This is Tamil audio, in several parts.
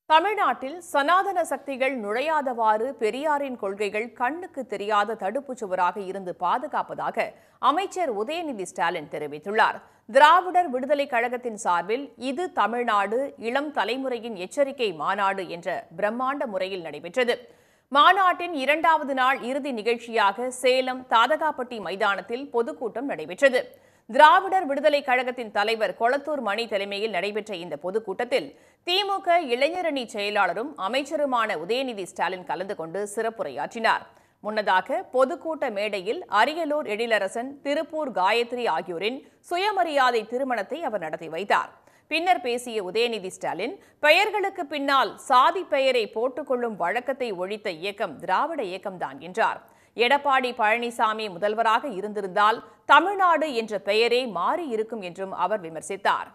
தமிழ்நாட்டில் சனாதன சக்திகள் நுழையாதவாறு பெரியாரின் கொள்கைகள் கண்ணுக்கு தெரியாத தடுப்புச் சுவராக இருந்து பாதுகாப்பதாக அமைச்சர் உதயநிதி ஸ்டாலின் தெரிவித்துள்ளார் திராவிடர் விடுதலைக் கழகத்தின் சார்பில் இது தமிழ்நாடு இளம் தலைமுறையின் எச்சரிக்கை மாநாடு என்ற பிரம்மாண்ட முறையில் நடைபெற்றது மாநாட்டின் இரண்டாவது நாள் இறுதி நிகழ்ச்சியாக சேலம் தாதகாப்பட்டி மைதானத்தில் பொதுக்கூட்டம் நடைபெற்றது திராவிடர் விடுதலைக் கழகத்தின் தலைவர் கொளத்தூர் மணி தலைமையில் நடைபெற்ற இந்த பொதுக்கூட்டத்தில் திமுக இளைஞரணி செயலாளரும் அமைச்சருமான உதயநிதி ஸ்டாலின் கலந்து கொண்டு சிறப்புரையாற்றினார் முன்னதாக பொதுக்கூட்ட மேடையில் அரியலூர் எழிலரசன் திருப்பூர் காயத்ரி ஆகியோரின் சுயமரியாதை திருமணத்தை அவர் நடத்தி வைத்தார் பின்னர் பேசிய உதயநிதி ஸ்டாலின் பெயர்களுக்கு பின்னால் சாதி பெயரை போட்டுக்கொள்ளும் வழக்கத்தை ஒழித்த இயக்கம் திராவிட இயக்கம்தான் என்றார் எடப்பாடி பழனிசாமி முதல்வராக இருந்திருந்தால் தமிழ்நாடு என்ற பெயரே மாறி இருக்கும் என்றும் அவர் விமர்சித்தார்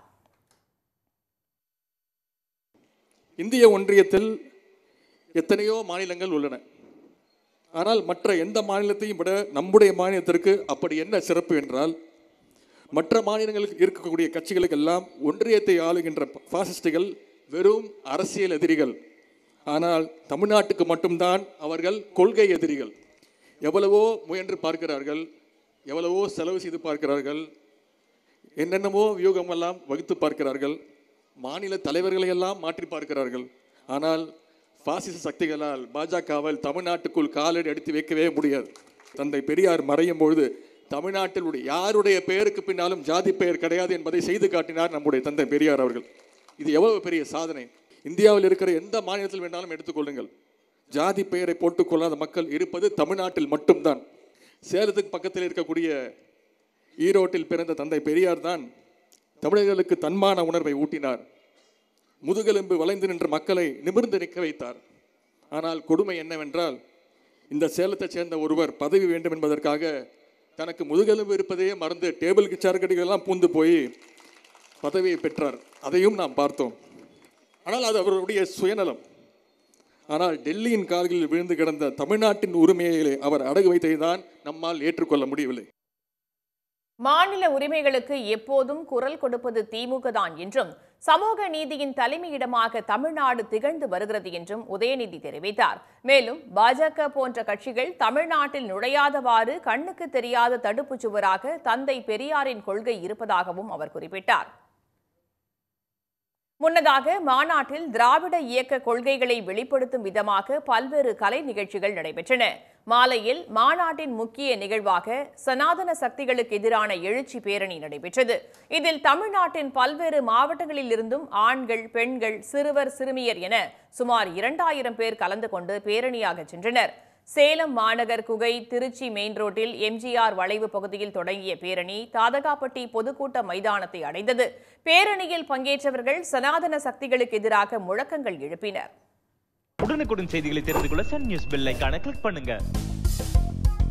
இந்திய ஒன்றியத்தில் எத்தனையோ மாநிலங்கள் உள்ளன ஆனால் மற்ற எந்த மாநிலத்தையும் விட நம்முடைய மாநிலத்திற்கு அப்படி என்ன சிறப்பு என்றால் மற்ற மாநிலங்களுக்கு இருக்கக்கூடிய கட்சிகளுக்கெல்லாம் ஒன்றியத்தை ஆளுகின்ற பாசிஸ்டுகள் வெறும் அரசியல் எதிரிகள் ஆனால் தமிழ்நாட்டுக்கு மட்டும்தான் அவர்கள் கொள்கை எதிரிகள் எவ்வளவோ முயன்று பார்க்கிறார்கள் எவ்வளவோ செலவு செய்து பார்க்கிறார்கள் என்னென்னமோ வியூகமெல்லாம் வகுத்து பார்க்கிறார்கள் மாநில தலைவர்களை எல்லாம் மாற்றி பார்க்கிறார்கள் ஆனால் பாசிச சக்திகளால் பாஜகவால் தமிழ்நாட்டுக்குள் காலடி எடுத்து வைக்கவே முடியாது தந்தை பெரியார் மறையும் பொழுது தமிழ்நாட்டில் உடைய யாருடைய பெயருக்கு பின்னாலும் ஜாதி பெயர் கிடையாது என்பதை செய்து காட்டினார் நம்முடைய தந்தை பெரியார் அவர்கள் இது எவ்வளவு பெரிய சாதனை இந்தியாவில் இருக்கிற எந்த மாநிலத்தில் வேணாலும் எடுத்துக்கொள்ளுங்கள் ஜாதி பெயரை போட்டுக்கொள்ளாத மக்கள் இருப்பது தமிழ்நாட்டில் மட்டும்தான் சேலத்துக்கு பக்கத்தில் இருக்கக்கூடிய ஈரோட்டில் பிறந்த தந்தை பெரியார் தான் தமிழர்களுக்கு தன்மான உணர்வை ஊட்டினார் முதுகெலும்பு வளைந்து நின்ற மக்களை நிமிர்ந்து நிற்க வைத்தார் ஆனால் கொடுமை என்னவென்றால் இந்த சேலத்தைச் சேர்ந்த ஒருவர் பதவி வேண்டும் என்பதற்காக தனக்கு முதுகெலும்பு இருப்பதையே மறந்து டேபிளுக்கு சேர்க்கடிகளெல்லாம் பூந்து போய் பதவியை பெற்றார் அதையும் நாம் பார்த்தோம் ஆனால் அது அவருடைய சுயநலம் ஆனால் டெல்லியின் கால்களில் விழுந்து கிடந்த தமிழ்நாட்டின் உரிமையை அவர் அடகு வைத்ததை தான் நம்மால் ஏற்றுக்கொள்ள முடியவில்லை மாநில உரிமைகளுக்கு எப்போதும் குரல் கொடுப்பது திமுக தான் என்றும் சமூக நீதியின் தலைமையிடமாக தமிழ்நாடு திகழ்ந்து வருகிறது என்றும் உதயநிதி தெரிவித்தார் மேலும் பாஜக போன்ற கட்சிகள் தமிழ்நாட்டில் நுழையாதவாறு கண்ணுக்கு தெரியாத தடுப்புச் சுவராக தந்தை பெரியாரின் கொள்கை இருப்பதாகவும் அவர் குறிப்பிட்டார் முன்னதாக மாநாட்டில் திராவிட இயக்க கொள்கைகளை வெளிப்படுத்தும் விதமாக பல்வேறு கலை நிகழ்ச்சிகள் நடைபெற்றன மாலையில் மாநாட்டின் முக்கிய நிகழ்வாக சனாதன சக்திகளுக்கு எதிரான எழுச்சி பேரணி நடைபெற்றது இதில் தமிழ்நாட்டின் பல்வேறு மாவட்டங்களில் இருந்தும் ஆண்கள் பெண்கள் சிறுவர் சிறுமியர் என சுமார் இரண்டாயிரம் பேர் கலந்து கொண்டு பேரணியாக சென்றனர் சேலம் மாநகர் குகை திருச்சி மெயின் ரோட்டில் எம்ஜிஆர் வளைவு பகுதியில் தொடங்கிய பேரணி தாதகாப்பட்டி பொதுக்கூட்ட மைதானத்தை அடைந்தது பேரணியில் பங்கேற்றவர்கள் சனாதன சக்திகளுக்கு எதிராக முழக்கங்கள் எழுப்பினர் உடனுக்குடன் செய்திகளை தெரிந்து கொள்ள சன் நியூஸ் பெல் ஐகானை கிளிக் பண்ணுங்க